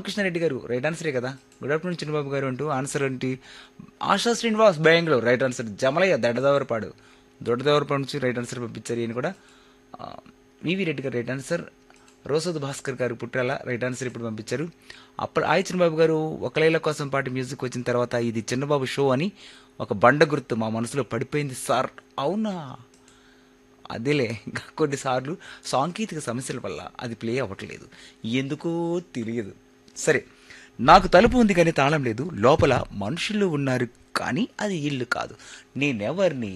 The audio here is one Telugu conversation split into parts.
రామకృష్ణారెడ్డి గారు రైట్ ఆన్సరే కదా గుడ్ ఆఫ్టర్నూన్ చిన్నబాబు గారు అంటూ ఆన్సర్ ఏంటి ఆశా శ్రీనివాస్ బెంగళూరు రైట్ ఆన్సర్ జమలయ్య దడ్డదవరపాడు దొడ్డదవరపాడు నుంచి రైట్ ఆన్సర్ పంపించారు ఈయన కూడా ఆ, వివి రెడ్డి గారు రైట్ ఆన్సర్ రోసద్ భాస్కర్ గారు పుట్టాల రైట్ ఆన్సర్ ఇప్పుడు పంపించారు అప్పుడు ఆయి చిన్నబాబు గారు ఒకలేల కోసం పాటు మ్యూజిక్ వచ్చిన తర్వాత ఇది చిన్నబాబు షో అని ఒక బండ గుర్తు మా మనసులో పడిపోయింది సార్ అవునా అదేలే ఇంకా కొన్నిసార్లు సాంకేతిక సమస్యల వల్ల అది ప్లే అవ్వట్లేదు ఎందుకో తెలియదు సరే నాకు తలుపు ఉంది కానీ తాళం లేదు లోపల మనుషులు ఉన్నారు కానీ అది ఇల్లు కాదు నేనెవరిని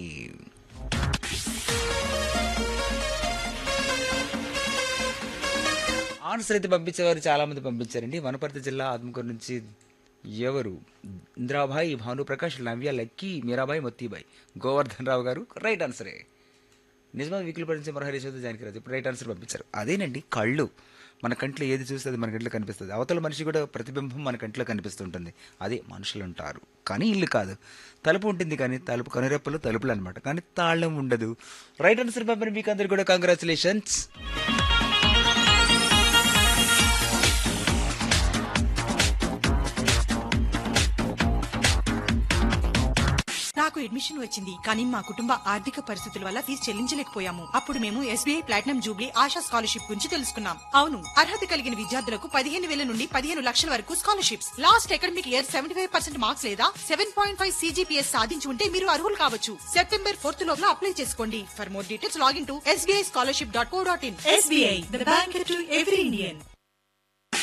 ఆన్సర్ అయితే పంపించేవారు చాలా మంది పంపించారండి వనపర్తి జిల్లా ఆత్మకూరు నుంచి ఎవరు ఇంద్రాబాయి భానుప్రకాష్ నవ్య లక్కీ మీరాబాయి మొత్తిబాయి గోవర్ధన్ రావు గారు రైట్ ఆన్సరే నిజమా వీకులు పడించే మరహరి చదువు జానికి రాజు ఇప్పుడు రైట్ ఆన్సర్ పంపించారు అదేనండి కళ్ళు మన కంట్లో ఏది చూస్తే అది మన కంట్లో కనిపిస్తుంది అవతల మనిషి కూడా ప్రతిబింబం మన కంట్లో కనిపిస్తుంటుంది అదే మనుషులు ఉంటారు కానీ ఇల్లు కాదు తలుపు ఉంటుంది కానీ తలుపు కనురెప్పలు తలుపులు అనమాట కానీ తాళం ఉండదు రైట్ ఆన్సర్ పంపిన మీకు అందరు కూడా కంగ్రాచులేషన్స్ నాకు అడ్మిషన్ వచ్చింది కానీ మా కుటుంబ ఆర్థిక పరిస్థితుల వల్ల ఫీజు చెల్లించలేకపోయాము అప్పుడు మేము SBI platinum jubilee Asha scholarship గురించి తెలుసుకున్నాం అవును అర్హత కలిగిన విద్యార్థులకు పదిహేను వేల నుండి పదిహేను లక్షల వరకు scholarships last academic year seventy five percent marks లేదా సెవెన్ పాయింట్ ఫైవ్ సీజీపీఎస్ సాధించి ఉంటే మీరు అర్హులు కావచ్చు సెప్టెంబర్ ఫోర్త్ లోపల అప్లై చేసుకోండి for more details login to SBI scholarship dot co dot in SBI the bank to every Indian